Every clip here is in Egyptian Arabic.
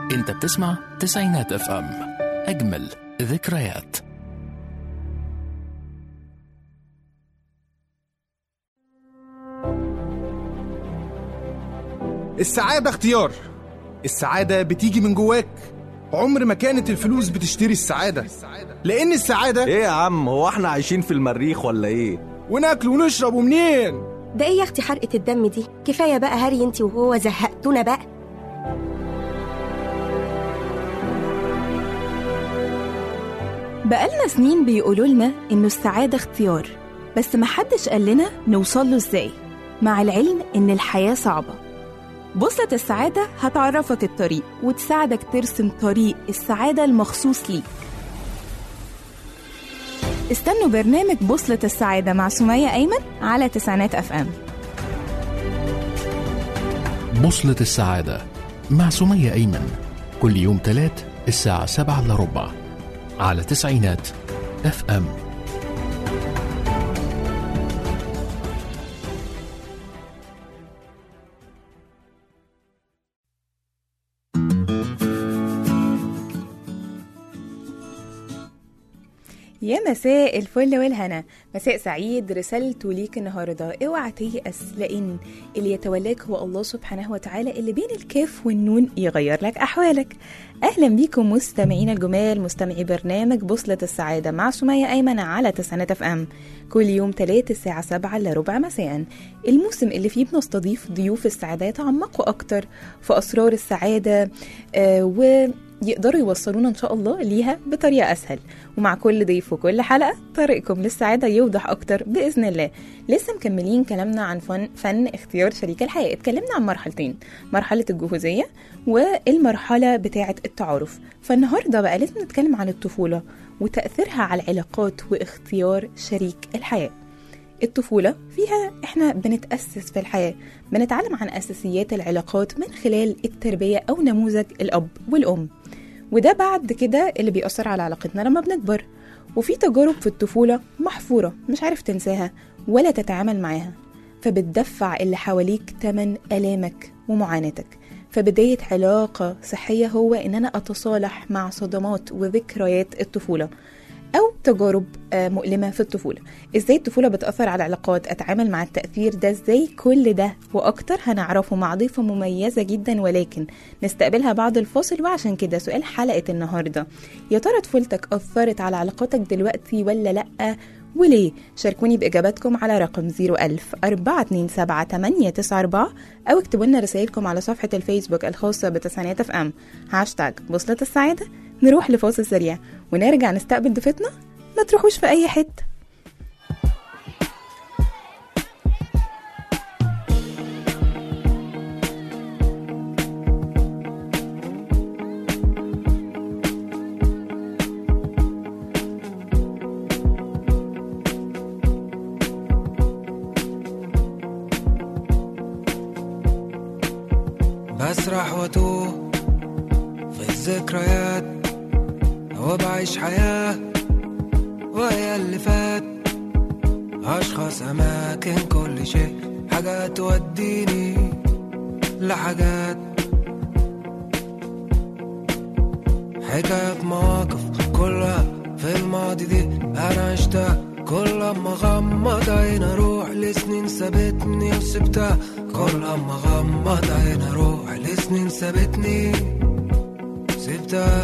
انت بتسمع تسعينات اف ام اجمل ذكريات السعادة اختيار السعادة بتيجي من جواك عمر ما كانت الفلوس بتشتري السعادة لأن السعادة ايه يا عم هو احنا عايشين في المريخ ولا ايه وناكل ونشرب ومنين ده ايه يا اختي حرقة الدم دي كفاية بقى هري انت وهو زهقتونا بقى بقالنا سنين بيقولوا لنا إنه السعادة اختيار بس محدش قال لنا نوصل له إزاي مع العلم إن الحياة صعبة بوصلة السعادة هتعرفك الطريق وتساعدك ترسم طريق السعادة المخصوص ليك استنوا برنامج بوصلة السعادة مع سمية أيمن على تسعينات أف أم بوصلة السعادة مع سمية أيمن كل يوم تلات الساعة سبعة إلا ربع على تسعينات اف ام يا مساء الفل والهنا مساء سعيد رسالته ليك النهارده اوعى تيأس لان اللي يتولاك هو الله سبحانه وتعالى اللي بين الكاف والنون يغير لك احوالك اهلا بيكم مستمعين الجمال مستمعي برنامج بوصلة السعادة مع سمية ايمن على تسعينات اف ام كل يوم تلات الساعة سبعة إلا ربع مساء الموسم اللي فيه بنستضيف ضيوف السعادة يتعمقوا أكتر في أسرار السعادة آه و يقدروا يوصلونا ان شاء الله ليها بطريقه اسهل ومع كل ضيف وكل حلقه طريقكم للسعاده يوضح اكتر باذن الله لسه مكملين كلامنا عن فن, فن اختيار شريك الحياه اتكلمنا عن مرحلتين مرحله الجهوزيه والمرحله بتاعه التعارف فالنهارده بقى لازم نتكلم عن الطفوله وتاثيرها على العلاقات واختيار شريك الحياه الطفولة فيها احنا بنتأسس في الحياة بنتعلم عن أساسيات العلاقات من خلال التربية أو نموذج الأب والأم وده بعد كده اللي بيأثر على علاقتنا لما بنكبر وفي تجارب في الطفولة محفورة مش عارف تنساها ولا تتعامل معاها فبتدفع اللي حواليك تمن آلامك ومعاناتك فبداية علاقة صحية هو إن أنا أتصالح مع صدمات وذكريات الطفولة أو تجارب آه، مؤلمة في الطفولة إزاي الطفولة بتأثر على العلاقات أتعامل مع التأثير ده إزاي كل ده وأكتر هنعرفه مع ضيفة مميزة جدا ولكن نستقبلها بعد الفاصل وعشان كده سؤال حلقة النهاردة يا ترى طفولتك أثرت على علاقاتك دلوقتي ولا لأ وليه؟ شاركوني بإجاباتكم على رقم 01000 427 894 أو اكتبوا لنا رسائلكم على صفحة الفيسبوك الخاصة بتسعينات اف ام هاشتاج بوصلة السعادة نروح لفاصل سريع ونرجع نستقبل ضيفتنا ما تروحوش في أي حتة بسرح واتوه في الذكريات وبعيش حياة وهي اللي فات أشخاص أماكن كل شيء حاجات توديني لحاجات حكاية مواقف كلها في الماضي دي أنا عشتها كل ما غمض عين أروح لسنين سابتني وسبتها كل ما غمض عين أروح لسنين سابتني سبتها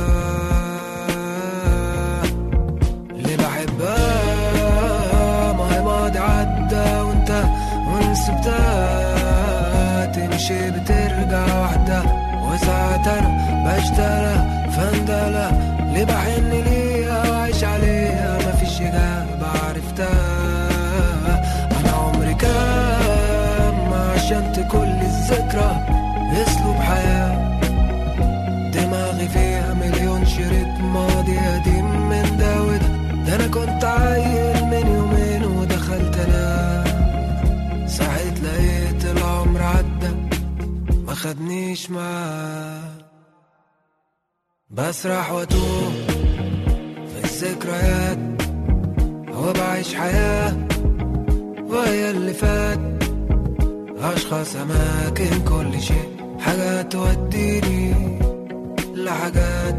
اللي بحبها ما هي ماضي عدى وانت وان سبتها تمشي بترجع وحدها وساعات انا بشتغل فندلة اللي بحن ليها وعيش عليها مفيش إجابة عرفتها أنا عمري كام ما عشمت كل الذكرى أسلوب حياة دماغي فيها مليون شريط ماضي قديم من ده وده ده انا كنت عيل من يومين ودخلت انام صحيت لقيت العمر عدى ما خدنيش معاه بسرح واتوه في الذكريات هو بعيش حياة وهي اللي فات أشخاص أماكن كل شيء حاجات توديني لحاجات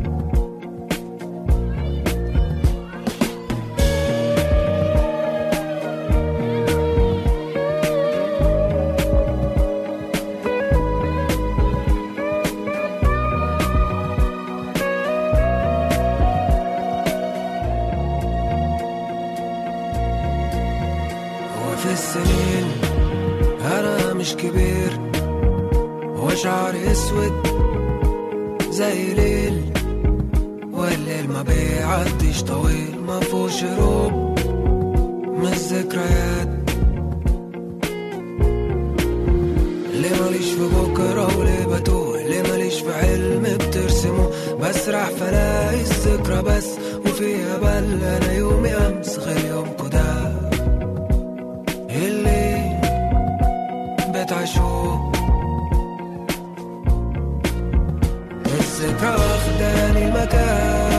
وفي السنين انا مش كبير وشعري اسود زي ليل والليل ما بيعديش طويل ما فيهوش هروب من الذكريات ليه ماليش في بكرة وليه بتوه ليه ماليش في حلم بترسمه بسرح فلاقي الذكرى بس وفيها بل انا يومي امس غير يومكو ده اللي بتعيشوه الذكرى واخداني المكان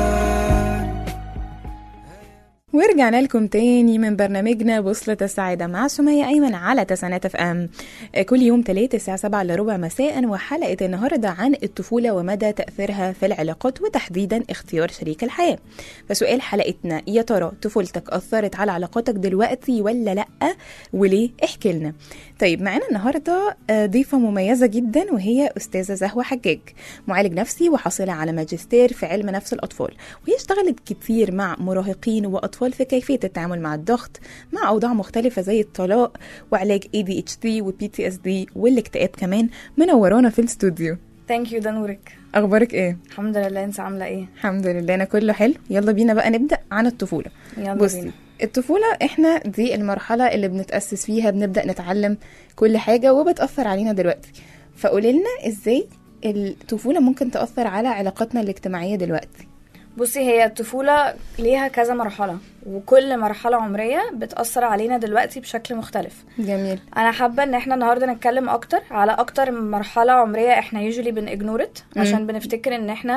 ورجعنا لكم تاني من برنامجنا بوصلة السعادة مع سمية أيمن على تسعينات اف ام كل يوم تلاتة الساعة سبعة إلا ربع مساء وحلقة النهاردة عن الطفولة ومدى تأثيرها في العلاقات وتحديدا اختيار شريك الحياة فسؤال حلقتنا يا ترى طفولتك أثرت على علاقاتك دلوقتي ولا لأ وليه احكي لنا طيب معانا النهاردة آه، ضيفة مميزة جدا وهي أستاذة زهوة حجاج معالج نفسي وحاصلة على ماجستير في علم نفس الأطفال وهي اشتغلت كتير مع مراهقين وأطفال في كيفية التعامل مع الضغط مع أوضاع مختلفة زي الطلاق وعلاج ADHD و PTSD والاكتئاب كمان منورانا في الاستوديو ثانك يو ده نورك أخبارك إيه؟ الحمد لله انت عامله ايه الحمد لله أنا كله حلو يلا بينا بقى نبدأ عن الطفولة يلا بصي بينا الطفولة احنا دي المرحلة اللي بنتأسس فيها بنبدأ نتعلم كل حاجة وبتأثر علينا دلوقتي فقولي لنا ازاي الطفولة ممكن تأثر على علاقاتنا الاجتماعية دلوقتي بصي هي الطفوله ليها كذا مرحله وكل مرحله عمريه بتاثر علينا دلوقتي بشكل مختلف جميل انا حابه ان احنا النهارده نتكلم اكتر على اكتر مرحله عمريه احنا يوجولي بنجنورت عشان بنفتكر ان احنا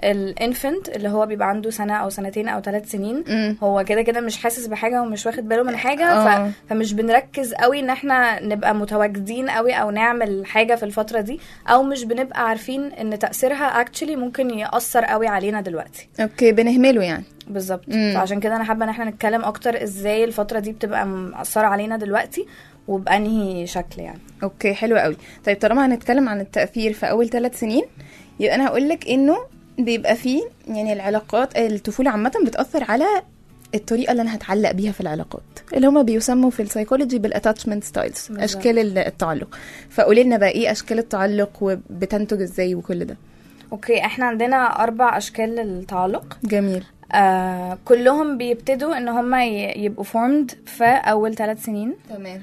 الانفنت اللي هو بيبقى عنده سنه او سنتين او ثلاث سنين مم. هو كده كده مش حاسس بحاجه ومش واخد باله من حاجه آه. ف... فمش بنركز قوي ان احنا نبقى متواجدين قوي او نعمل حاجه في الفتره دي او مش بنبقى عارفين ان تاثيرها اكشلي ممكن ياثر قوي علينا دلوقتي اوكي بنهمله يعني بالظبط مم. فعشان كده انا حابه ان احنا نتكلم اكتر ازاي الفتره دي بتبقى مأثره علينا دلوقتي وبانهي شكل يعني اوكي حلو قوي طيب طالما هنتكلم عن التأثير في أول ثلاث سنين يبقى أنا هقول لك إنه بيبقى فيه يعني العلاقات الطفولة عامة بتأثر على الطريقة اللي أنا هتعلق بيها في العلاقات اللي هما بيسموا في السايكولوجي بالاتاتشمنت ستايلز بالظبط. أشكال ال- التعلق فقولي لنا بقى إيه أشكال التعلق وبتنتج إزاي وكل ده اوكي احنا عندنا اربع اشكال للتعلق جميل آه كلهم بيبتدوا ان هم يبقوا فورمد في اول ثلاث سنين تمام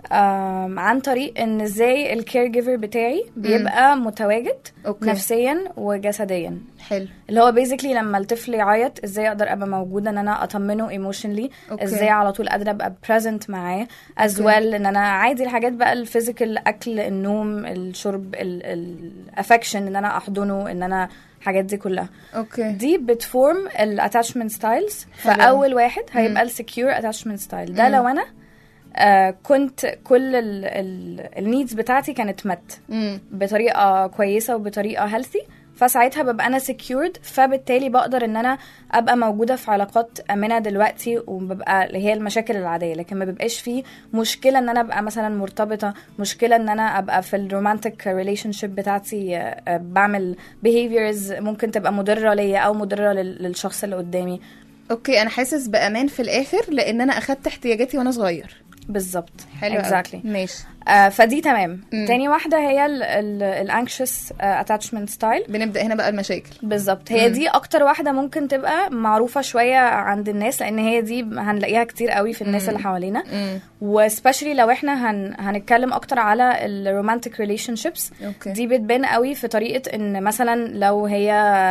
آم، عن طريق ان ازاي الكير جيفر بتاعي بيبقى متواجد أوكي. نفسيا وجسديا حلو اللي هو بيزيكلي لما الطفل يعيط ازاي اقدر ابقى موجوده ان انا اطمنه ايموشنلي أوكي. ازاي على طول قادره ابقى بريزنت معاه از أوكي. ويل ان انا عادي الحاجات بقى الفيزيكال الاكل النوم الشرب الافكشن ان انا احضنه ان انا الحاجات دي كلها أوكي دي بتفورم الاتاتشمنت ستايلز حلو. فاول واحد هيبقى السكيور اتاتشمنت ستايل ده لو انا آه كنت كل النيدز بتاعتي كانت مت مم. بطريقه كويسه وبطريقه هيلثي فساعتها ببقى انا سكيورد فبالتالي بقدر ان انا ابقى موجوده في علاقات امنه دلوقتي وببقى اللي هي المشاكل العاديه لكن ما بيبقاش في مشكله ان انا ابقى مثلا مرتبطه مشكله ان انا ابقى في الرومانتك ريليشن شيب بتاعتي آه، آه، بعمل behaviors ممكن تبقى مضره ليا او مضره لل- للشخص اللي قدامي أوكي أنا حاسس بأمان في الآخر لأن أنا أخدت احتياجاتي وأنا صغير بالظبط حلو exactly. أوي. ماشي آه فدي تمام مم. تاني واحده هي الانكشس اتاتشمنت ستايل بنبدأ هنا بقى المشاكل بالظبط هي دي اكتر واحده ممكن تبقى معروفه شويه عند الناس لان هي دي هنلاقيها كتير قوي في الناس اللي حوالينا مم. وسبيشالي لو احنا هن هنتكلم اكتر على الرومانتك ريليشن شيبس أوكي. دي بتبان قوي في طريقه ان مثلا لو هي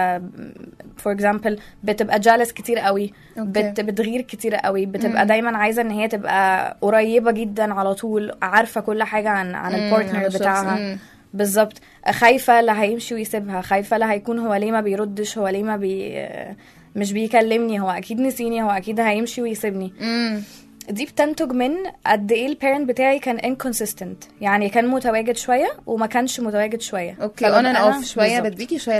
فور اكزامبل بتبقى جالس كتير قوي أوكي. بت بتغير كتير قوي بتبقى دايما عايزه ان هي تبقى قريبه جدا على طول عارفه كل حاجه عن عن مم، عن البارتنر الشخص. بتاعها مم. بالظبط خايفه لا هيمشي ويسيبها خايفه لا هيكون هو ليه ما بيردش هو ليه ما بي مش بيكلمني هو اكيد نسيني هو اكيد هيمشي ويسيبني مم. دي بتنتج من قد ايه البيرنت بتاعي كان inconsistent يعني كان متواجد شويه وما كانش متواجد شويه اوكي فببقى انا أنا- اوف شويه بالظبط. بديكي شويه لا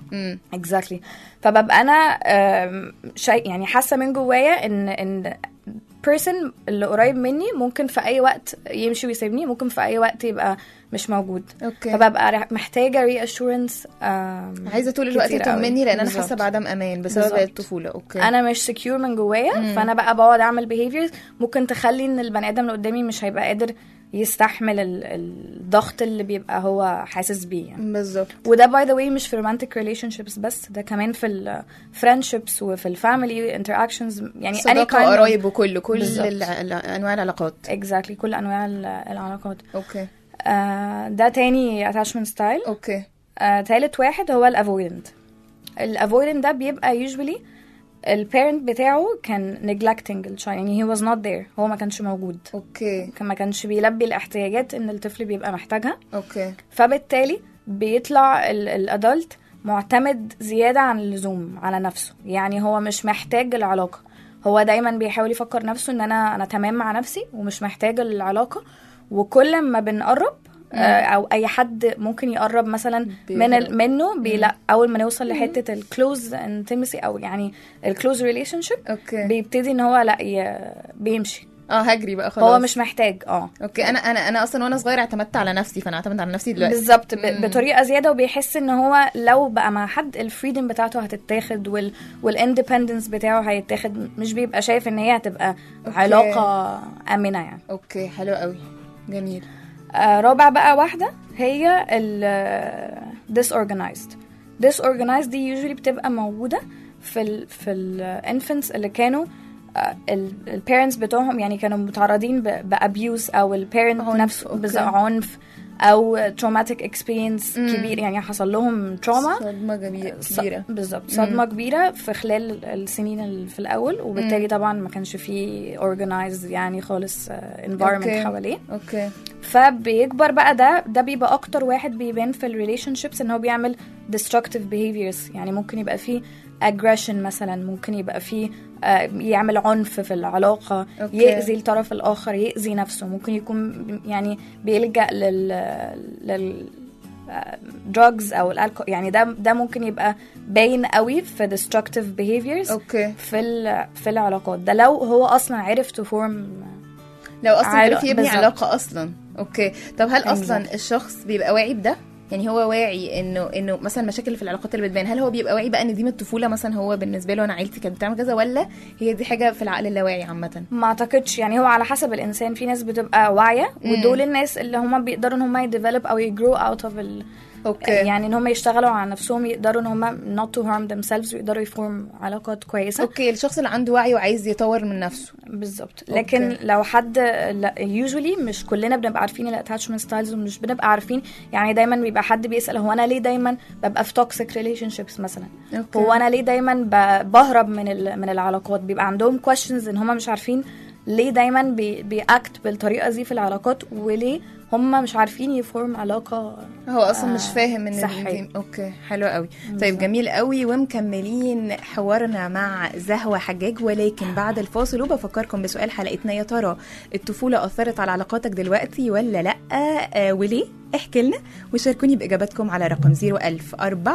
امم اكزاكتلي فببقى انا آم، شيء يعني حاسه من جوايا ان ان person اللي قريب مني ممكن في اي وقت يمشي ويسيبني ممكن في اي وقت يبقى مش موجود اوكي فببقى رح- محتاجه ري اشورنس عايزه طول الوقت كتير قوي. تطمني لان انا بالظبط. حاسه بعدم امان بسبب بالظبط. الطفوله اوكي انا مش سكيور من جوايا فانا بقى بقعد اعمل behaviors ممكن تخلي ان البني ادم اللي قدامي مش هيبقى قادر يستحمل ال- الضغط اللي بيبقى هو حاسس بيه يعني. بالظبط وده باي ذا واي مش في romantic relationships بس ده كمان في ال friendships وفي الفاميلي interactions يعني any صداقه kind of- وقرايب وكله كل بالظبط. الع- الع- انواع العلاقات exactly كل انواع ال- العلاقات اوكي آه ده تاني attachment style اوكي آه تالت واحد هو الافويدنت الافويدنت ده بيبقى usually البيرنت بتاعه كان neglecting الشايلد يعني he was not there هو ما كانش موجود اوكي كان ما كانش بيلبي الاحتياجات ان الطفل بيبقى محتاجها اوكي فبالتالي بيطلع الادلت معتمد زيادة عن اللزوم على نفسه يعني هو مش محتاج العلاقة هو دايما بيحاول يفكر نفسه ان انا انا تمام مع نفسي ومش محتاج العلاقة وكل ما بنقرب آه، او اي حد ممكن يقرب مثلا من بيهرب. ال- منه بي لا اول ما نوصل لحته الكلوز انتمسي او يعني الكلوز ريليشن شيب اوكي بيبتدي ان هو لا ي- بيمشي اه هجري بقى خلاص هو مش محتاج اه اوكي انا انا انا اصلا وانا صغير اعتمدت على نفسي فانا اعتمد على نفسي دلوقتي بالظبط ب- بطريقه زياده وبيحس ان هو لو بقى مع حد الفريدم بتاعته هتتاخد وال والاندبندنس بتاعه هيتاخد مش بيبقى شايف ان هي هتبقى أوكي. علاقه امنه يعني اوكي حلو قوي جميل آه رابع بقى واحده هي ال disorganized disorganized دي usually بتبقى موجوده في ال في الانفنتس اللي كانوا البيرنتس بتوعهم يعني كانوا متعرضين بابيوز او البيرنت عنف، نفسه أوكي. بالظبط عنف او traumatic experience كبير يعني حصل لهم تروما صدمه جميله كبيره بالظبط صدمه كبيره في خلال السنين اللي في الاول وبالتالي طبعا ما كانش فيه organized يعني خالص آه، environment أوكي. حواليه اوكي فبيكبر بقى ده ده بيبقى اكتر واحد بيبان في الريليشن شيبس ان هو بيعمل destructive behaviors يعني ممكن يبقى فيه aggression مثلا ممكن يبقى فيه آه، يعمل عنف في العلاقة أوكي. يأذي الطرف الآخر يأذي نفسه ممكن يكون يعني بيلجأ لل لل drugs او الالكول يعني ده ده ممكن يبقى باين قوي في destructive behaviors اوكي في ال- في العلاقات ده لو هو اصلا عرف to form لو اصلا علاقة- عرف يبني بالظبط. علاقه اصلا اوكي طب هل اصلا Exactly. الشخص بيبقى واعي بده يعني هو واعي انه انه مثلا مشاكل اللي في العلاقات اللي بتبان هل هو بيبقى واعي بقى ان دي من الطفوله مثلا هو بالنسبه له انا عيلتي كانت بتعمل كذا ولا هي دي حاجه في العقل اللاواعي عامه ما اعتقدش يعني هو على حسب الانسان في ناس بتبقى واعيه ودول الناس اللي هم بيقدروا ان هم يديفلوب او يجرو اوت اوف ال اوكي يعني ان هم يشتغلوا على نفسهم يقدروا ان هم not to harm themselves ويقدروا يفورم علاقات كويسه اوكي الشخص اللي عنده وعي وعايز يطور من نفسه بالظبط لكن أوكي. لو حد لا يوجولي مش كلنا بنبقى عارفين الاتاتشمنت ستايلز ومش بنبقى عارفين يعني دايما بيبقى حد بيسال هو انا ليه دايما ببقى في توكسيك ريليشن شيبس مثلا أوكي. هو انا ليه دايما ب- بهرب من ال- من العلاقات بيبقى عندهم questions ان هم مش عارفين ليه دايما بي بيأكت بالطريقه دي في العلاقات وليه هم مش عارفين يفورم علاقه هو اصلا آه، مش فاهم ان صحية. دي اوكي حلو قوي طيب جميل قوي ومكملين حوارنا مع زهوة حجاج ولكن بعد الفاصل وبفكركم بسؤال حلقتنا يا ترى الطفولة أثرت على علاقاتك دلوقتي ولا لأ آه وليه احكي لنا وشاركوني بإجاباتكم على رقم 01000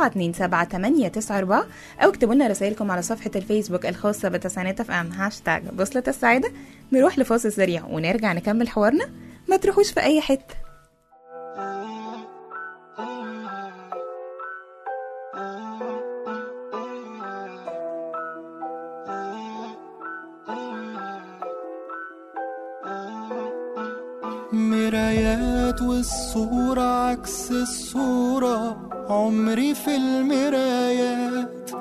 427 أو اكتبوا لنا رسائلكم على صفحة الفيسبوك الخاصة بتسعينات اف ام هاشتاج بوصلة السعادة نروح لفاصل سريع ونرجع نكمل حوارنا ما تروحوش في أي حتة مرايات والصورة عكس الصورة عمري في المرايات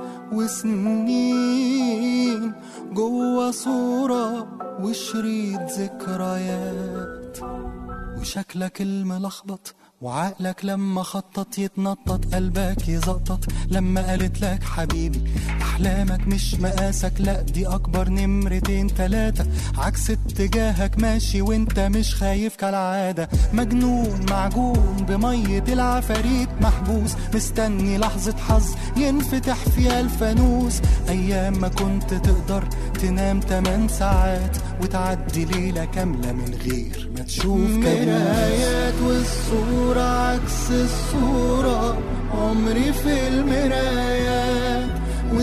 وسنين جوا صورة وشريط ذكريات وشكلك الملخبط وعقلك لما خطط يتنطط قلبك يزقطط لما قالت لك حبيبي احلامك مش مقاسك لا دي اكبر نمرتين تلاتة عكس اتجاهك ماشي وانت مش خايف كالعادة مجنون معجون بمية العفاريت محبوس مستني لحظة حظ ينفتح فيها الفانوس ايام ما كنت تقدر تنام 8 ساعات وتعدي ليلة كاملة من غير ما تشوف مرايات والصورة عكس الصورة عمري في المرايات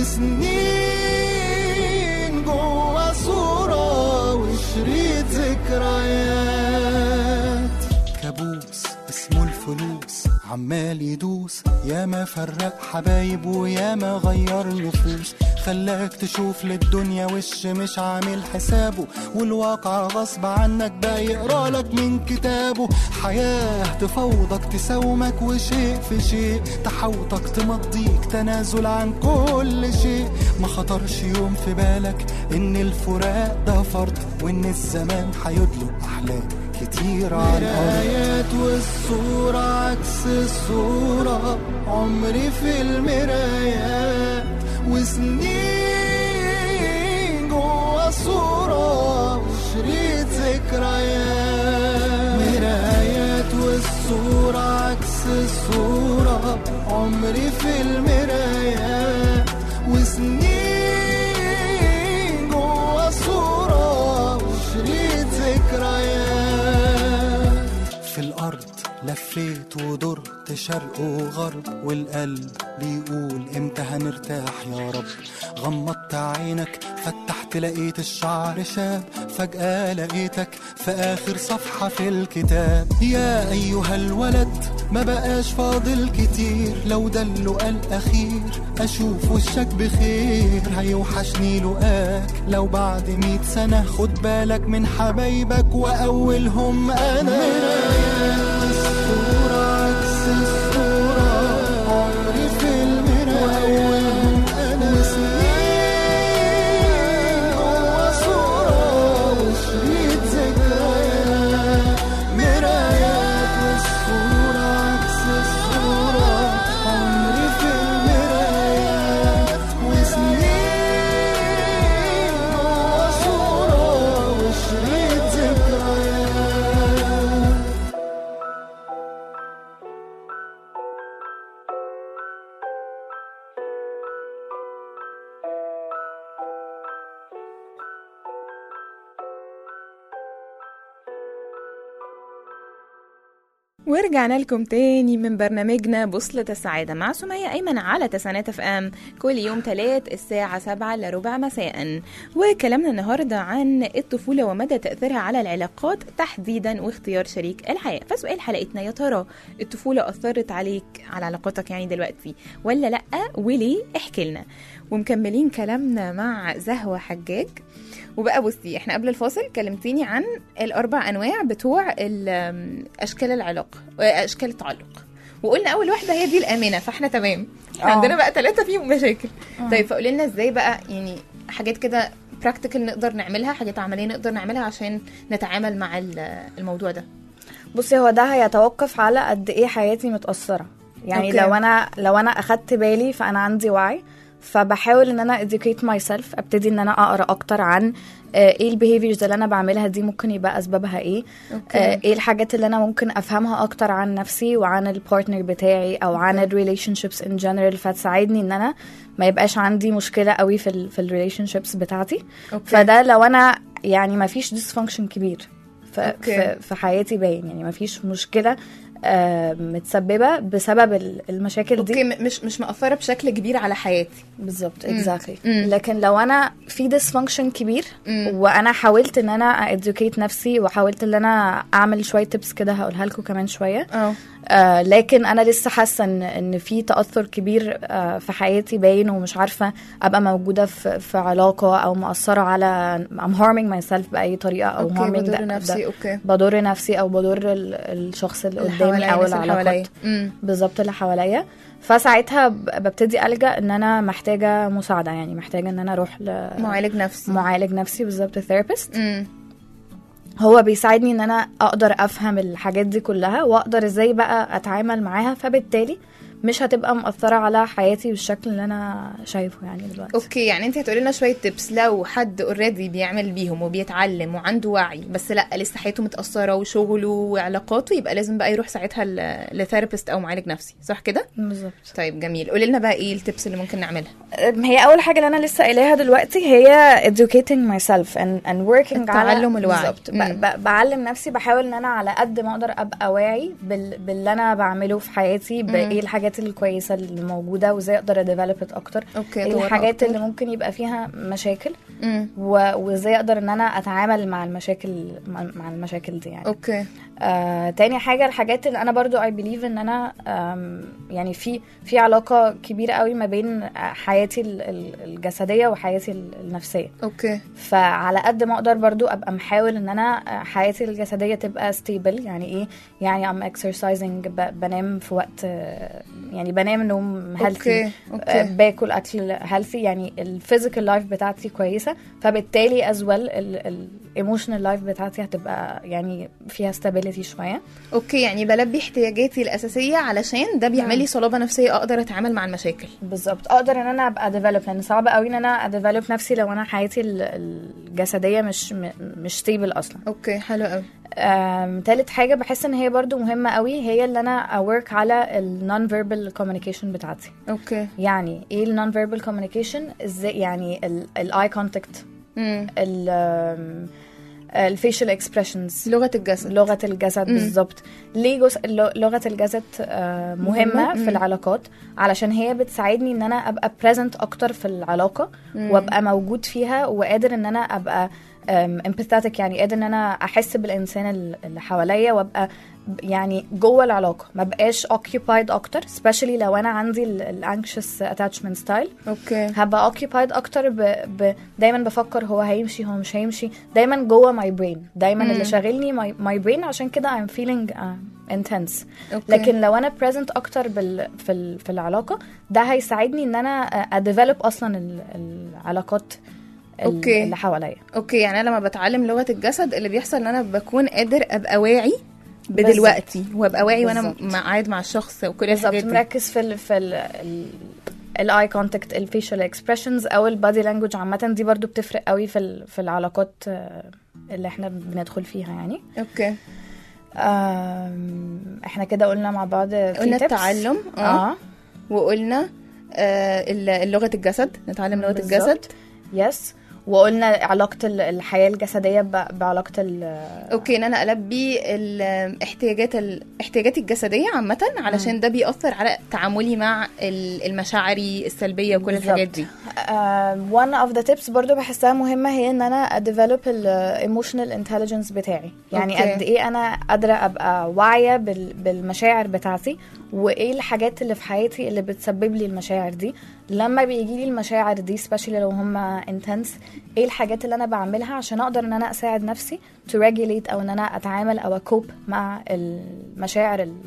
وسنين جوا صورة وشريط ذكريات كابوس اسمه الفلوس عمال يدوس ياما فرق حبايب وياما غير نفوس خلاك تشوف للدنيا وش مش عامل حسابه والواقع غصب عنك بقى يقرا لك من كتابه حياة تفوضك تساومك وشيء في شيء تحوطك تمضيك تنازل عن كل شيء ما خطرش يوم في بالك ان الفراق ده فرض وان الزمان هيدلق احلام كتير على الآيات والصورة عكس الصورة عمري في المرايات وسنين جوا صورة وشريط ذكريات مرايات والصورة عكس الصورة عمري في المرايات وسنين جوا صورة وشريط ذكريات في الأرض لفيت ودرت شرق وغرب والقلب بيقول امتى هنرتاح يا رب غمضت عينك فتحت لقيت الشعر شاب فجأة لقيتك في آخر صفحة في الكتاب يا أيها الولد ما بقاش فاضل كتير لو ده اللقاء الأخير أشوف وشك بخير هيوحشني لقاك لو بعد مية سنة خد بالك من حبايبك وأولهم أنا الصورة عكس الصورة عمري في المراية وأولهم أنا وسنين جوا صورة وشريط ذكريات مرايات والصورة عكس الصورة عمري في المرايات وسنين جوا صورة وشريط ذكريات ورجعنا لكم تاني من برنامجنا بوصلة السعادة مع سمية أيمن على تسعينات اف ام كل يوم تلات الساعة سبعة لربع مساء وكلامنا النهاردة عن الطفولة ومدى تأثيرها على العلاقات تحديدا واختيار شريك الحياة فسؤال حلقتنا يا ترى الطفولة أثرت عليك على علاقاتك يعني دلوقتي ولا لأ وليه احكي لنا ومكملين كلامنا مع زهوة حجاج وبقى بصي احنا قبل الفاصل كلمتيني عن الاربع انواع بتوع ال- اشكال العلاقه اشكال التعلق وقلنا اول واحده هي دي الامنه فاحنا تمام احنا اه. عندنا بقى ثلاثه فيهم مشاكل طيب فقولي لنا ازاي بقى يعني حاجات كده براكتيكال نقدر نعملها حاجات عمليه نقدر نعملها عشان نتعامل مع ال- الموضوع ده بصي هو ده هيتوقف على قد ايه حياتي متأثرة يعني أوكي. لو انا لو انا اخدت بالي فانا عندي وعي فبحاول ان انا educate myself ابتدي ان انا اقرا اكتر عن آه، ايه البيهيفيرز اللي انا بعملها دي ممكن يبقى اسبابها ايه أوكي. آه، ايه الحاجات اللي انا ممكن افهمها اكتر عن نفسي وعن البارتنر بتاعي او عن الريليشن شيبس ان جنرال فتساعدني ان انا ما يبقاش عندي مشكله قوي في ال في الريليشن شيبس بتاعتي أوكي. فده لو انا يعني ما فيش ديسفانكشن كبير ف- أوكي. في, في حياتي باين يعني ما فيش مشكله آه، متسببه بسبب ال- المشاكل اوكي دي م- مش مش مأثره بشكل كبير على حياتي بالظبط مم. اكزاكتلي مم. لكن لو انا في ديسفانكشن كبير مم. وانا حاولت ان انا ادوكيت نفسي وحاولت ان انا اعمل شويه تيبس كده هقولها لكم كمان شويه اه آه لكن انا لسه حاسه ان ان في تاثر كبير آه في حياتي باين ومش عارفه ابقى موجوده في, في علاقه او مؤثره على I'm harming myself باي طريقه او اوكي harming بضر the- نفسي the- اوكي بضر نفسي او بضر ال- الشخص اللي اللي قدامي حواليا، او الناس اللي حواليا. العلاقات مم. بالظبط اللي حواليا فساعتها ب- ببتدي الجا ان انا محتاجه مساعده يعني محتاجه ان انا اروح معالج نفسي لمعالج نفسي بالظبط ثيرابيست مم. هو بيساعدني ان انا اقدر افهم الحاجات دي كلها واقدر ازاي بقى اتعامل معاها فبالتالي مش هتبقى مأثرة على حياتي بالشكل اللي انا شايفه يعني دلوقتي اوكي يعني انت هتقولي لنا شويه تيبس لو حد اوريدي بيعمل بيهم وبيتعلم وعنده وعي بس لا لسه حياته متاثره وشغله وعلاقاته يبقى لازم بقى يروح ساعتها لثيرابيست او معالج نفسي صح كده بالظبط طيب جميل قولي لنا بقى ايه التيبس اللي ممكن نعملها أم، هي اول حاجه اللي انا لسه قايلاها دلوقتي هي educating myself and, and working على التعلم الوعي. بالظبط ب- مم. ب- بعلم نفسي بحاول ان انا على قد ما اقدر ابقى واعي بال, باللي انا بعمله في حياتي بايه الحاجات الكويسه اللي موجوده وازاي اقدر اديفلوب اكتر اوكي ايه طورها الحاجات أكتر. اللي ممكن يبقى فيها مشاكل مم. و- وازاي اقدر ان انا اتعامل مع المشاكل مع مع المشاكل دي يعني اوكي آه، تاني حاجة الحاجات اللي أنا برضو I believe إن أنا آم، يعني في في علاقة كبيرة قوي ما بين آه، حياتي ال- ال- الجسدية وحياتي ال- النفسية اوكي فعلى قد ما أقدر برضو أبقى محاول إن أنا آه، حياتي الجسدية تبقى stable يعني إيه يعني I'm exercising ب- بنام في وقت آه، يعني بنام نوم healthy اوكي آه، اوكي باكل اكل هيلثي يعني الفيزيكال لايف بتاعتي كويسه فبالتالي از ويل الايموشنال لايف بتاعتي هتبقى يعني فيها stability شويه اوكي يعني بلبي احتياجاتي الاساسيه علشان ده بيعمل لي صلابه نفسيه اقدر اتعامل مع المشاكل بالظبط اقدر ان انا ابقى ديفلوب لان صعب قوي ان انا اديفلوب نفسي لو انا حياتي ال- الجسديه مش م- مش ستيبل اصلا اوكي حلو قوي أم، تالت حاجه بحس ان هي برضو مهمه قوي هي اللي انا اورك على النون فيربال كوميونيكيشن بتاعتي اوكي يعني ايه النون فيربال كوميونيكيشن ازاي يعني الاي كونتاكت امم الفيشل اكسبريشنز لغه الجسد لغه الجسد مم. بالظبط ليه جزء لو- لغه الجسد آه، مهمه مهمة؟ في مم. العلاقات علشان هي بتساعدني ان انا ابقى بريزنت اكتر في العلاقه مم. وابقى موجود فيها وقادر ان انا ابقى امباثيك يعني قادر ان انا احس بالانسان ال- اللي حواليا وابقى ب- يعني جوه العلاقه ما بقاش occupied اكتر especially لو انا عندي الانكشس اتاتشمنت ستايل اوكي هبقى occupied اكتر ب... ب... دايما بفكر هو هيمشي هو مش هيمشي دايما جوه ماي برين دايما مم. اللي شاغلني ماي برين عشان كده I'm feeling uh, intense اوكي لكن لو انا present اكتر بال... في ال... في العلاقه ده هيساعدني ان انا اديفلوب اصلا ال... العلاقات ال- أوكي. اللي حواليا اوكي يعني انا لما بتعلم لغه الجسد اللي بيحصل ان انا بكون قادر ابقى واعي بدلوقتي وابقى واعي وانا بالظبط. مع- قاعد مع الشخص وكل بالظبط الحاجات دي مركز في ال في ال ال الاي كونتاكت الفيشال اكسبريشنز او البادي لانجوج عامه دي برضو بتفرق قوي في ال- في العلاقات آه، اللي احنا بندخل فيها يعني اوكي آم، احنا كده قلنا مع بعض في قلنا tips. التعلم اه اه وقلنا آه ال- لغه الجسد نتعلم لغه بالظبط. الجسد يس وقلنا علاقه ال- الحياه الجسديه ب- بعلاقه ال اوكي ان انا البي الاحتياجات الاحتياجات الجسديه عامه علشان ده بيأثر على تعاملي مع ال- المشاعري السلبيه وكل بالظبط. الحاجات دي um, one of the tips برضو بحسها مهمة هي ان انا develop ال emotional intelligence بتاعي يعني أوكي. قد ايه انا قادرة ابقى واعية بال- بالمشاعر بتاعتي وايه الحاجات اللي في حياتي اللي بتسبب لي المشاعر دي لما بيجي لي المشاعر دي especially لو هم intense ايه الحاجات اللي انا بعملها عشان اقدر ان انا اساعد نفسي to regulate او ان انا اتعامل او اكوب مع المشاعر ال-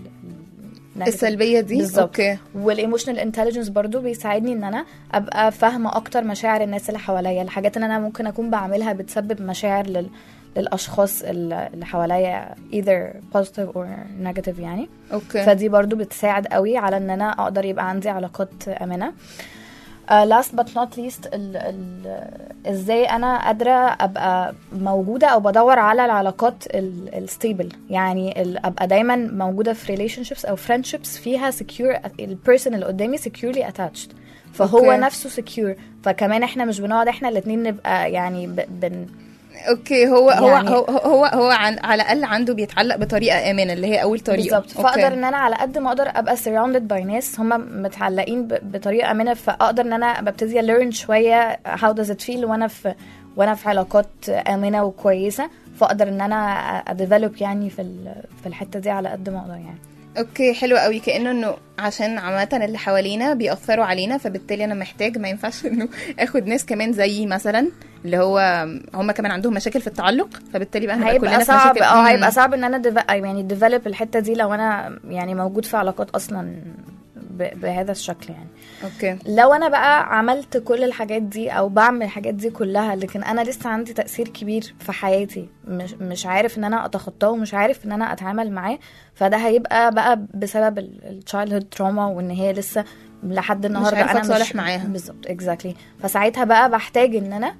ال- السلبيه دي بالظبط. اوكي والايموشنال انتليجنس برضو بيساعدني ان انا ابقى فاهمه اكتر مشاعر الناس اللي حواليا الحاجات اللي انا ممكن اكون بعملها بتسبب مشاعر لل للاشخاص ال- اللي حواليا either positive or negative يعني اوكي فدي برضو بتساعد قوي على ان انا اقدر يبقى عندي علاقات امنه Uh, last but not least ال ال ازاي انا قادره ابقى موجوده او بدور على العلاقات الستيبل يعني ال ابقى دايما موجوده في relationships او friendships فيها secure البيرسون اللي قدامي securely attached فهو أوكي. نفسه secure فكمان احنا مش بنقعد احنا الاثنين نبقى يعني ب- بن اوكي هو هو يعني- هو هو, هو عن على الاقل عنده بيتعلق بطريقه امنه اللي هي اول طريقه بالظبط أوكي. فاقدر ان انا على قد ما اقدر ابقى surrounded by ناس هم متعلقين ب- بطريقه امنه فاقدر ان انا ببتدي learn شويه how does it feel وانا في وانا في علاقات امنه وكويسه فاقدر ان انا اديفلوب يعني في ال- في الحته دي على قد ما اقدر يعني اوكي حلو قوي كانه انه عشان عامه اللي حوالينا بيأثروا علينا فبالتالي انا محتاج ما ينفعش انه اخد ناس كمان زيي مثلا اللي هو هم كمان عندهم مشاكل في التعلق فبالتالي بقى هنبقى كلنا هيبقى في صعب مشاكل اه مم. هيبقى صعب ان انا ديف- يعني ديفلوب الحته دي لو انا يعني موجود في علاقات اصلا ب- بهذا الشكل يعني اوكي لو انا بقى عملت كل الحاجات دي او بعمل الحاجات دي كلها لكن انا لسه عندي تاثير كبير في حياتي مش مش عارف ان انا اتخطاه ومش عارف ان انا اتعامل معاه فده هيبقى بقى بسبب التشايلد هود تروما وان هي لسه لحد النهارده عارفة انا أتصالح معاها. بالظبط اكزاكتلي فساعتها بقى بحتاج ان انا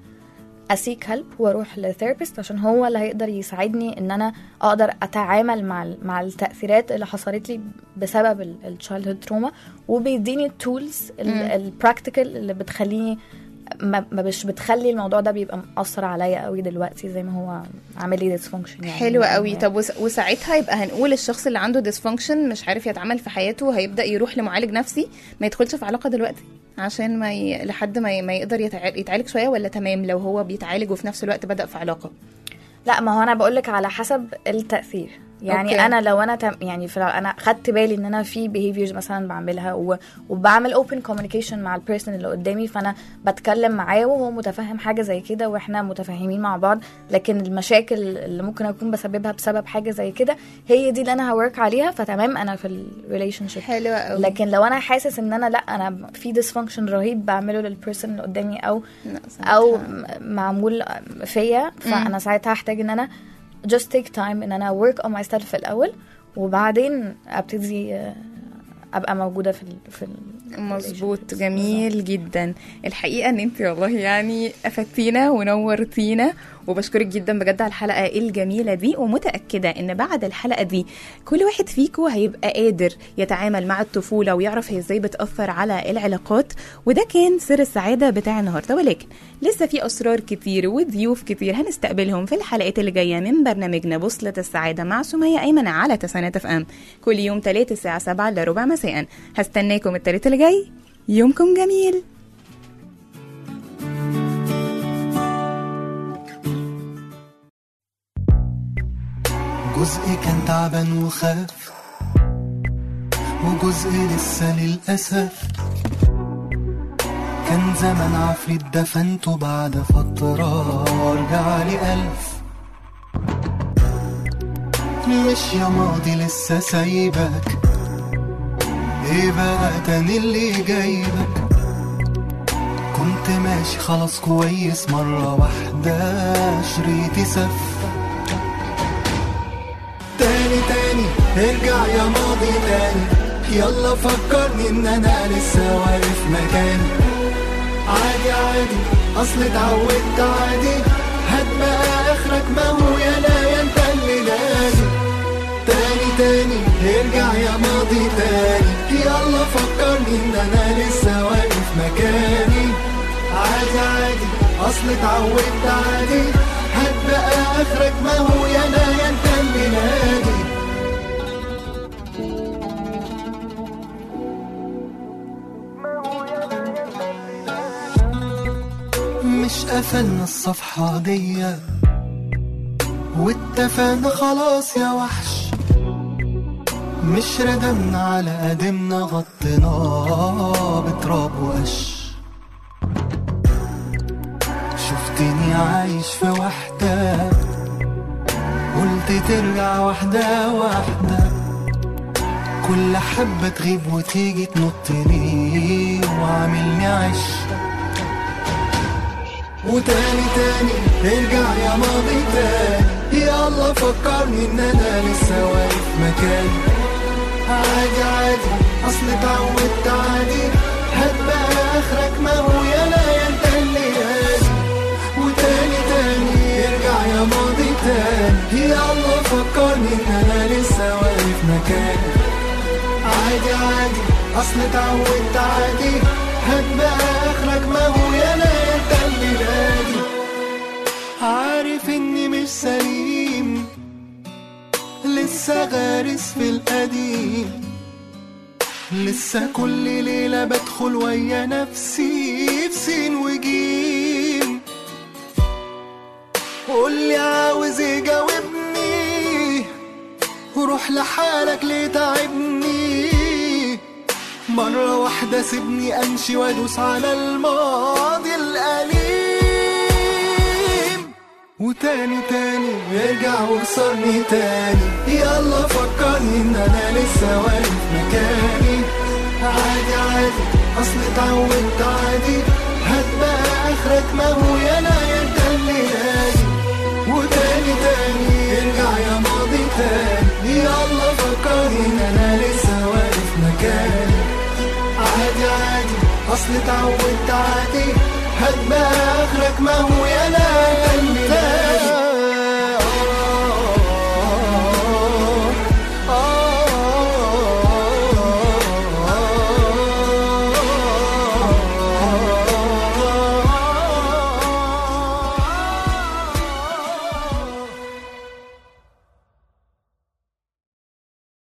اسيك هيلب واروح لثيرابيست عشان هو اللي هيقدر يساعدني ان انا اقدر اتعامل مع ال- مع التاثيرات اللي حصلت لي بسبب التشايلد هود تروما وبيديني التولز البراكتيكال اللي بتخليني ما ما مش بتخلي الموضوع ده بيبقى مأثر عليا قوي دلوقتي زي ما هو عامل لي ديسفانكشن يعني حلو قوي طب وس- وساعتها يبقى هنقول الشخص اللي عنده ديسفانكشن مش عارف يتعامل في حياته هيبدا يروح لمعالج نفسي ما يدخلش في علاقه دلوقتي عشان ما ي... لحد ما, ي... ما يقدر يتع... يتعالج شويه ولا تمام لو هو بيتعالج وفي نفس الوقت بدا في علاقه لا ما هو انا بقول لك على حسب التاثير يعني أوكي. أوكي. انا لو انا تم يعني في انا خدت بالي ان انا في behaviors مثلا بعملها و... وبعمل open communication مع البيرسون اللي قدامي فانا بتكلم معاه وهو متفهم حاجه زي كده واحنا متفاهمين مع بعض لكن المشاكل اللي ممكن اكون بسببها بسبب حاجه زي كده هي دي اللي انا هورك عليها فتمام انا في الريليشن شيب حلوه قوي لكن لو انا حاسس ان انا لا انا في ديسفانكشن رهيب بعمله للبيرسون اللي قدامي او لا، او ساعتها- م- معمول فيا فانا ساعتها هحتاج ان انا just take time ان انا work on myself في الاول وبعدين ابتدي آه، ابقى موجوده في ال في ال مظبوط جميل جدا الحقيقه ان انت والله يعني افدتينا ونورتينا وبشكرك جدا بجد على الحلقه الجميله دي ومتاكده ان بعد الحلقه دي كل واحد فيكم هيبقى قادر يتعامل مع الطفوله ويعرف هي ازاي بتاثر على العلاقات وده كان سر السعاده بتاع النهارده ولكن لسه في اسرار كتير وضيوف كتير هنستقبلهم في الحلقات اللي جايه من برنامجنا بوصله السعاده مع سميه ايمن على تسعينات اف ام كل يوم 3 الساعه 7 الا ربع مساء هستناكم التلات اللي جاي يومكم جميل جزء كان تعبان وخاف وجزء لسه للأسف كان زمان عفريت دفنته بعد فترة رجع لي ألف مش يا ماضي لسه سايبك ايه بقى تاني اللي جايبك كنت ماشي خلاص كويس مرة واحدة شريطي سف تاني تاني ارجع يا ماضي تاني يلا فكرني ان انا لسه واقف مكاني عادي عادي اصل اتعودت عادي هات بقى اخرك ما هو يا لا يا انت اللي نادي تاني تاني ارجع يا ماضي تاني يلا فكرني ان انا لسه واقف مكاني عادي عادي اصل اتعودت عادي هات بقى اخرك ما هو يا لا يا انت اللي نادي مش قفلنا الصفحة دي واتفقنا خلاص يا وحش مش ردمنا على قدمنا غطيناه بتراب وقش شفتني عايش في وحدة قلت ترجع واحدة واحدة كل حبة تغيب وتيجي تنط لي وعاملني عش وتاني تاني ارجع يا ماضي تاني يلا فكرني ان انا لسه واقف مكاني عادي عادي اصل اتعودت عادي هات بقى اخرك ما هو يا لا يا انت اللي هادي وتاني تاني ارجع يا ماضي تاني يلا فكرني ان انا لسه واقف مكاني عادي عادي اصل اتعودت عادي هات بقى اخرك ما هو يا لا يا انت اللي نادي عارف اني مش سليم لسه غارس في القديم لسه كل ليلة بدخل ويا نفسي في سين وجيم قولي عاوز ايه جاوبني وروح لحالك ليه تعبني مرة واحدة سيبني امشي وادوس على الماضي الأليم وتاني تاني ارجع وكسرني تاني يلا فكرني ان انا لسه واقف مكاني عادي اصل اتعودت عادي هتبقى اخرك ما هو يا لا يا انت اللي نادي وتاني تاني يرجع يا ماضي تاني يا الله فكرني ان انا لسه واقف مكاني عادي عادي اصل اتعودت عادي هتبقى اخرك ما هو يا لا يا اللي نادي